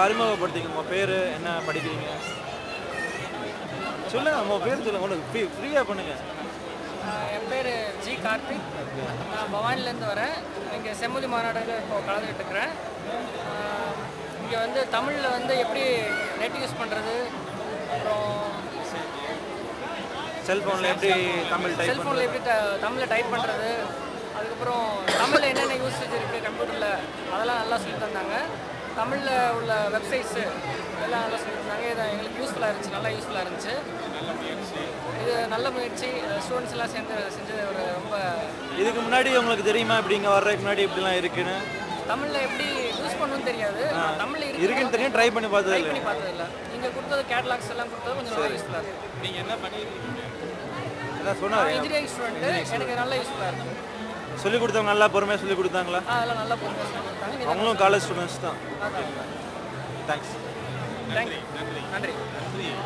அறிமுகப்படுத்திங்க உங்கள் பேர் என்ன படிக்கிறீங்க சொல்லுங்க உங்கள் பேர் சொல்லுங்க ஒன்று ஃப்ரீ ஃப்ரீயாக பண்ணுங்க ஆஹ் என் பேர் ஜி கார்த்திக் நான் பவானிலேருந்து வரேன் இங்கே செம்மொழி மாநாடுல இப்போ கலந்துக்கிட்டு இருக்கிறேன் இங்கே வந்து தமிழில் வந்து எப்படி நெட் யூஸ் பண்ணுறது அப்புறம் செல்ஃபோனில் எப்படி தமிழ் டைப் செல்ஃபோனில் எப்படி ட- தமிழில் டைப் பண்ணுறது அதுக்கப்புறம் தமிழில் என்னென்ன யூசேஜ் இருக்குது கம்ப்யூட்டரில் அதெல்லாம் நல்லா சொல்லி தந்தாங்க தமிழில் உள்ள வெப்சைட்ஸு இதெல்லாம் நல்லா சொல்லி தந்தாங்க இது எங்களுக்கு யூஸ்ஃபுல்லாக இருந்துச்சு நல்லா யூஸ்ஃபுல்லாக இருந்துச்சு இது நல்ல முயற்சி ஸ்டூடெண்ட்ஸ் எல்லாம் சேர்ந்து செஞ்சது ஒரு ரொம்ப இதுக்கு முன்னாடி உங்களுக்கு தெரியுமா இப்படி இங்கே வர்றதுக்கு முன்னாடி இப்படிலாம் இருக்குன்னு தமிழில் எப்படி யூஸ் பண்ணணும்னு தெரியாது தமிழில் இருக்கு இருக்குன்னு தெரியும் ட்ரை பண்ணி பார்த்தது ட்ரை இல்லை பண்ணி பார்த்ததில்ல நீங்கள் கொடுத்தது கேட்லாக்ஸ் எல்லாம் கொடுத்தது கொஞ்சம் நல்லா யூஸ்ஃபுல்லாக இருக்குது நீங்கள் என்ன பண்ணியிருக்கீங்க அதான் சொன்னார் இன்ஜினியரிங் ஸ்டூடெண்ட்டு எனக்கு நல்லா யூஸ்ஃபுல்லாக இருக்குது சொல்லி கொடுத்தவங்க நல்லா பொறுமையாக சொல்லி கொடுத்தாங்களா அதெல்லாம் நல்லா பொறுமையாக சொல்லி கொடுத்தாங்க நீங்க அவங்களும் காலேஜ் ஸ்டூடெண்ட்ஸ் தான் அதான் தேங்க்ஸ் தேங்க்யூ நன்றி